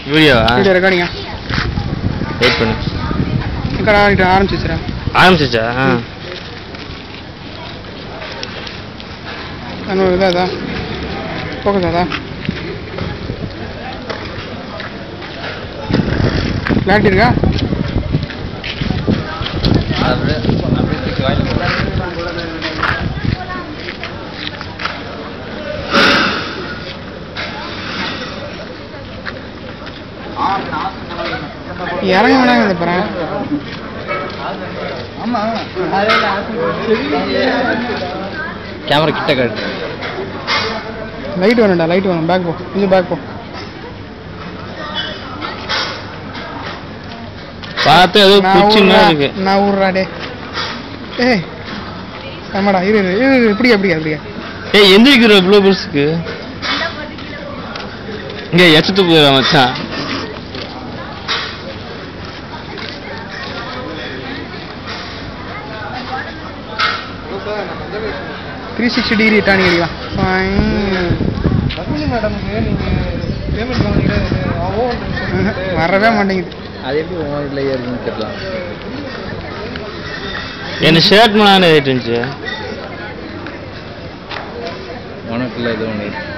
வீடியோவா வீடியோ ரெக்கார்டிங்க வெயிட் பண்ணு ரெக்கார்ட் ஆகிட்டு ஆரம்பிச்சிச்சுரேன் ஆரம்பிச்சிச்சா ஆ இன்னொரு இதா இதா ஃபோக்கஸ் அதா கிளாரிட்டி இருக்கா இறங்க வேணாங்க இந்த படம் கேமரா கிட்ட காட்டு லைட் வேணும்டா லைட் வேணும் பேக் போ கொஞ்சம் பேக் போ பார்த்து ஏதோ நான் குச்சி ஊர்றா, மாதிரி இருக்கு நான் ஊர்றா டே ஏய் ஆமாடா இரு இரு இரு இரு, இப்படியா இப்படியா இப்படியா ஏய் எந்திரிக்கிற இவ்வளோ பெருசுக்கு இங்க எச்சத்து போயிடா மச்சான் த்ரீ சிக்ஸ்டி டிகிரி டானி அடிக்கலாம் Fine. வரவே மாட்டேங்குது அது எப்படி உன் இதில் ஏறுதுன்னு தெரியல என்ன ஷர்ட் மேலே ஏறிட்டு இருந்துச்சு உனக்குள்ள இது ஒன்று